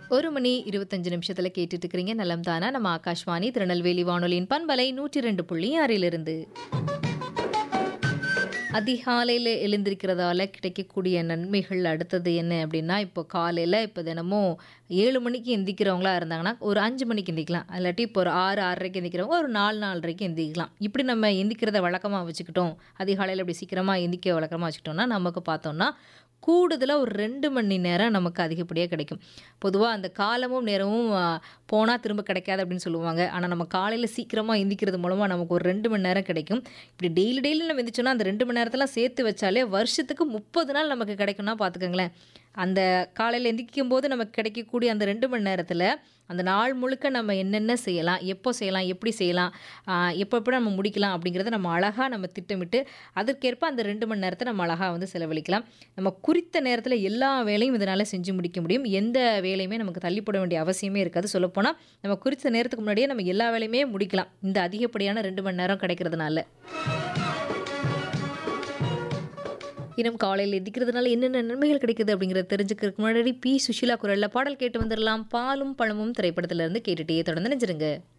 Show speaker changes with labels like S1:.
S1: ஒரு மணி இருபத்தஞ்சு நிமிஷத்துல கேட்டுட்டு இருக்கிறீங்க நலம் தானா நம்ம ஆகாஷ்வாணி திருநெல்வேலி வானொலியின் பண்பலை நூற்றி ரெண்டு புள்ளி ஆறிலிருந்து அதிகாலையில் எழுந்திருக்கிறதால கிடைக்கக்கூடிய நன்மைகள் அடுத்தது என்ன அப்படின்னா இப்போ காலையில் இப்போ தினமும் ஏழு மணிக்கு எந்திக்கிறவங்களா இருந்தாங்கன்னா ஒரு அஞ்சு மணிக்கு எந்திக்கலாம் இல்லாட்டி இப்போ ஒரு ஆறு ஆறரைக்கு எந்திக்கிறவங்க ஒரு நாலு நாலரைக்கு எந்திக்கலாம் இப்படி நம்ம எந்திக்கிறத வழக்கமாக வச்சுக்கிட்டோம் அதிகாலையில் இப்படி சீக்கிரமாக எந்திக்க வழக்கமாக வச்சுக்கிட்டோம்னா நமக்கு பார்த்தோம்னா கூடுதலாக ஒரு ரெண்டு மணி நேரம் நமக்கு அதிகப்படியாக கிடைக்கும் பொதுவாக அந்த காலமும் நேரமும் போனால் திரும்ப கிடைக்காது அப்படின்னு சொல்லுவாங்க ஆனால் நம்ம காலையில் சீக்கிரமாக எந்திக்கிறது மூலமாக நமக்கு ஒரு ரெண்டு மணி நேரம் கிடைக்கும் இப்படி டெய்லி டெய்லி நம்ம எந்திரிச்சோன்னா அந்த ரெண்டு மணி நேரத்தெல்லாம் சேர்த்து வச்சாலே வருஷத்துக்கு முப்பது நாள் நமக்கு கிடைக்கும்னா பார்த்துக்கோங்களேன் அந்த காலையில் எந்திரிக்கும் போது நமக்கு கிடைக்கக்கூடிய அந்த ரெண்டு மணி நேரத்தில் அந்த நாள் முழுக்க நம்ம என்னென்ன செய்யலாம் எப்போ செய்யலாம் எப்படி செய்யலாம் எப்போ எப்படி நம்ம முடிக்கலாம் அப்படிங்கிறத நம்ம அழகாக நம்ம திட்டமிட்டு அதற்கேற்ப அந்த ரெண்டு மணி நேரத்தை நம்ம அழகாக வந்து செலவழிக்கலாம் நம்ம குறித்த நேரத்தில் எல்லா வேலையும் இதனால் செஞ்சு முடிக்க முடியும் எந்த வேலையுமே நமக்கு தள்ளிப்பட வேண்டிய அவசியமே இருக்காது சொல்லப்போனால் நம்ம குறித்த நேரத்துக்கு முன்னாடியே நம்ம எல்லா வேலையுமே முடிக்கலாம் இந்த அதிகப்படியான ரெண்டு மணி நேரம் கிடைக்கிறதுனால இன்னும் காலையில் எதிக்கிறதுனால என்னென்ன நன்மைகள் கிடைக்குது அப்படிங்கிறத தெரிஞ்சுக்கிறதுக்கு முன்னாடி பி சுஷிலா குரலில் பாடல் கேட்டு வந்துடலாம் பாலும் பழமும் திரைப்படத்திலிருந்து கேட்டுட்டே தொடர்ந்து நினைச்சிருங்க